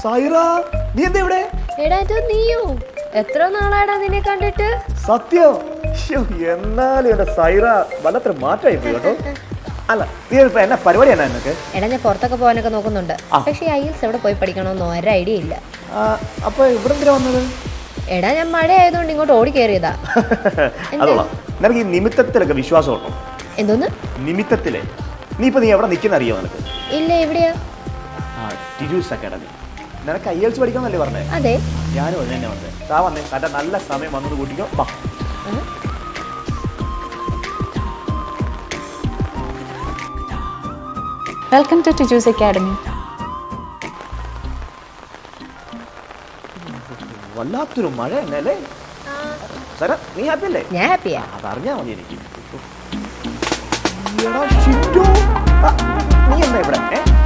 സൈറ നീ എന്താ ഇവിടെ എടാ ഇത് നീയോ എത്ര നാളാടാ നിന്നെ കണ്ടിട്ട് സത്യം ശ്ശോ, എന്നാലും എന്റെ സൈറ വല്ലത്ര മാറ്റമായി പോയി കേട്ടോ അല്ല നീ ഇപ്പൊ എന്നാ പരിപാടി എന്നാ എന്നൊക്കെ എടാ ഞാൻ പുറത്തൊക്കെ പോകാനൊക്കെ നോക്കുന്നുണ്ട് ആ. പക്ഷേ ഈ ഐൽസ് എവിടെ പോയി പഠിക്കണമെന്ന് ഒരു ഐഡിയ ഇല്ല അപ്പൊ ഇവിടെ എന്തിനാ വന്നത് എടാ ഞാൻ മഴ ആയതുകൊണ്ട് ഇങ്ങോട്ട് ഓടി കയറിയതാ അതോളാം നിനക്ക് ഈ നിമിത്തത്തിലൊക്കെ വിശ്വാസം ഉണ്ടോ എന്തോന്ന് നിമിത്തത്തിലെ നീ ഇപ്പൊ നീ എവിടെ നിൽക്കുന്ന അറിയോ നിനക്ക് ഇല്ല എവിടെയാ ആ ടിജൂസ് അക്കാഡമി നിനക്ക് ഐ എൽസ് പഠിക്കണമെന്നല്ലേ പറഞ്ഞേ അതെ ഞാനും അത് തന്നെ വന്നേ താ വന്നേ തന്റെ നല്ല സമയം വന്നത് കൂട്ടിക്കോ വാ ആ. വെൽക്കം ടു ടിജൂസ് അക്കാഡമി വല്ലാത്തൊരു മഴ തന്നെ അല്ലേ സര നീ ഹാപ്പി അല്ലേ ഞാൻ ഹാപ്പിയാ അതറിഞ്ഞാ മതി എനിക്ക് എടാ, ഷിൻഡോ. ആ, നീ എന്താ ഇവിടെ ഏ